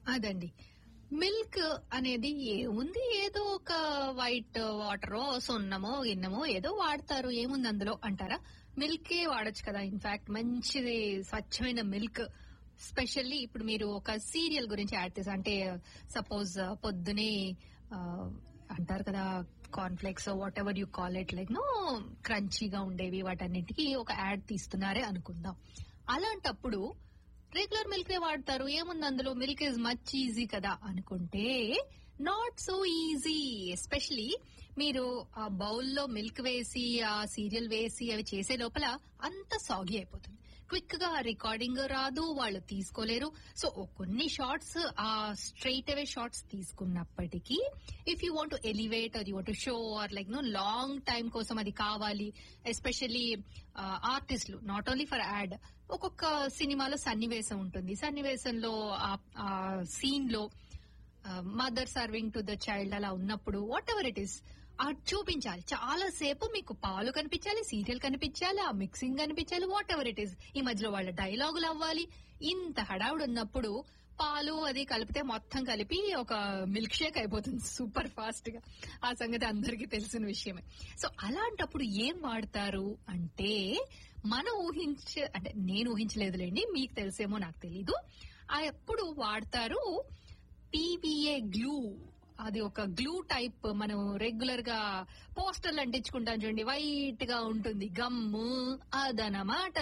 అదండి మిల్క్ అనేది ఏముంది ఏదో ఒక వైట్ వాటరో సున్నమో గిన్నమో ఏదో వాడతారు ఏముంది అందులో అంటారా మిల్కే వాడొచ్చు కదా ఇన్ఫాక్ట్ మంచిది స్వచ్ఛమైన మిల్క్ స్పెషల్లీ ఇప్పుడు మీరు ఒక సీరియల్ గురించి యాడ్ చేశారు అంటే సపోజ్ పొద్దునే ఆ, అంటారు కదా cornflakes whatever you call it like no క్రంచీగా ఉండేవి వాటన్నిటికీ ఒక యాడ్ తీస్తున్నారే అనుకుందాం అలాంటప్పుడు రెగ్యులర్ మిల్క్ వాడతారు ఏముంది అందులో మిల్క్ ఇస్ మచ్ ఈజీ కదా అనుకుంటే నాట్ సో ఈజీ ఎస్పెషలీ మీరు ఆ బౌల్లో మిల్క్ వేసి ఆ సీరియల్ వేసి అవి చేసే లోపల అంత సాగి అయిపోతుంది క్విక్ గా రికార్డింగ్ రాదు వాళ్ళు తీసుకోలేరు సో కొన్ని షార్ట్స్ ఆ స్ట్రైట్ అవే షార్ట్స్ తీసుకున్నప్పటికీ if you want elevate or you want show or like no long time కోసం అది కావాలి ఎస్పెషల్లీ ఆర్టిస్టులు నాట్ ఓన్లీ ఫర్ యాడ్ ఒక్కొక్క సినిమాలో సన్నివేశం ఉంటుంది సన్నివేశంలో ఆ సీన్ లో mother serving to the child అలా ఉన్నప్పుడు వాట్ ఎవర్ ఇట్ ఈస్ అది చూపించాలి చాలా సేపు మీకు పాలు కనిపించాలి సీరియల్ కనిపించాలి ఆ మిక్సింగ్ కనిపించాలి వాట్ ఎవర్ ఇట్ ఈస్ ఈ మధ్యలో వాళ్ళ డైలాగులు అవ్వాలి ఇంత హడావుడు ఉన్నప్పుడు పాలు అది కలిపితే మొత్తం కలిపి ఒక మిల్క్ షేక్ అయిపోతుంది సూపర్ ఫాస్ట్ గా ఆ సంగతి అందరికీ తెలిసిన విషయమే సో అలాంటప్పుడు ఏం వాడతారు అంటే మనం ఊహించే అంటే నేను ఊహించలేదులేండి మీకు తెలిసేమో నాకు తెలీదు ఆ ఎప్పుడు వాడతారు పీవీఏ గ్లూ అది ఒక గ్లూ టైప్ మనం రెగ్యులర్ గా పోస్టర్లు అంటించుకుంటాం చూడండి వైట్ గా ఉంటుంది గమ్ము అదనమాట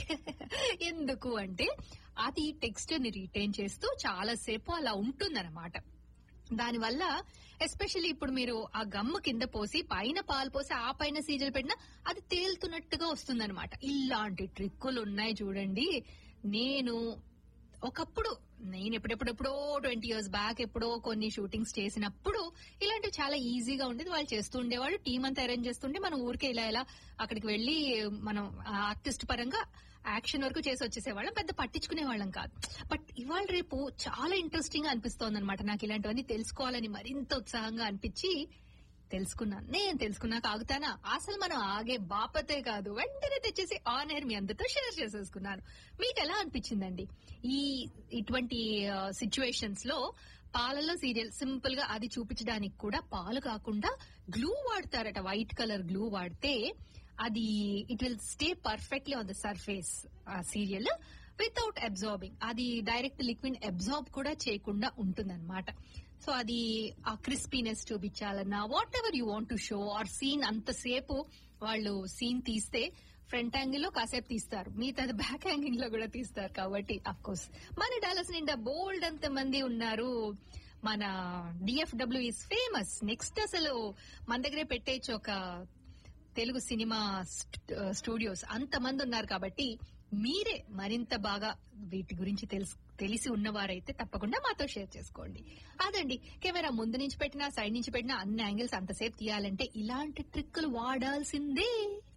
ఎందుకు అంటే అది టెక్స్చర్ ని రిటైన్ చేస్తూ చాలా సేపు అలా ఉంటుందన్నమాట దానివల్ల ఎస్పెషల్లీ ఇప్పుడు మీరు ఆ గమ్ము కింద పోసి పైన పాలు పోసి ఆ పైన సీజలు పెట్టినా అది తేలుతున్నట్టుగా వస్తుందన్నమాట ఇలాంటి ట్రిక్కులు ఉన్నాయి చూడండి నేను ఒకప్పుడు నేను ఎప్పుడెప్పుడెప్పుడో ట్వంటీ ఇయర్స్ బ్యాక్ ఎప్పుడో కొన్ని షూటింగ్స్ చేసినప్పుడు ఇలాంటివి చాలా ఈజీగా ఉండేది వాళ్ళు చేస్తూ ఉండేవాళ్ళు టీం అంతా అరేంజ్ చేస్తుంటే మనం ఊరికే ఇలా ఇలా అక్కడికి వెళ్లి మనం ఆర్టిస్ట్ పరంగా యాక్షన్ వరకు చేసి వచ్చేసేవాళ్ళం పెద్ద పట్టించుకునే వాళ్ళం కాదు బట్ ఇవాళ రేపు చాలా ఇంట్రెస్టింగ్ గా అనిపిస్తోంది అనమాట నాకు ఇలాంటివన్నీ తెలుసుకోవాలని మరింత ఉత్సాహంగా అనిపించి తెలుసుకున్నాను నేను తెలుసుకున్నాక ఆగుతానా అసలు మనం ఆగే బాపతే కాదు వెంటనే తెచ్చేసి ఆన్ ఎయిర్ మీ అందరితో షేర్ చేసేసుకున్నాను మీకు ఎలా అనిపించిందండి ఈ ఇటువంటి సిచ్యువేషన్స్ లో పాలలో సీరియల్ సింపుల్ గా అది చూపించడానికి కూడా పాలు కాకుండా గ్లూ వాడతారట వైట్ కలర్ గ్లూ వాడితే అది it will stay perfectly on the surface ఆ సీరియల్ వితౌట్ అబ్జార్బింగ్ అది డైరెక్ట్ లిక్విడ్ అబ్జార్బ్ కూడా చేయకుండా ఉంటుందన్నమాట సో అది ఆ క్రిస్పీనెస్ చూపించాలన్నా whatever you want to show or scene అంతసేపు వాళ్ళు సీన్ తీస్తే ఫ్రంట్ యాంగిల్ లో కాసేపు తీస్తారు మిగతా బ్యాక్ యాంగిల్ లో కూడా తీస్తారు కాబట్టి అఫ్ కోర్స్ మన డాలస్ నిండా బోల్డ్ అంత మంది ఉన్నారు మన డిఎఫ్డబ్ల్యూ ఇస్ ఫేమస్ నెక్స్ట్ అసలు మన దగ్గరే పెట్టేయచ్చు ఒక తెలుగు సినిమా స్టూడియోస్ అంతమంది ఉన్నారు కాబట్టి మీరే మరింత బాగా వీటి గురించి తెలుసు తెలిసి ఉన్నవారైతే తప్పకుండా మాతో షేర్ చేసుకోండి అదండి కెమెరా ముందు నుంచి పెట్టినా సైడ్ నుంచి పెట్టినా అన్ని యాంగిల్స్ అంతసేపు తీయాలంటే ఇలాంటి ట్రిక్కులు వాడాల్సిందే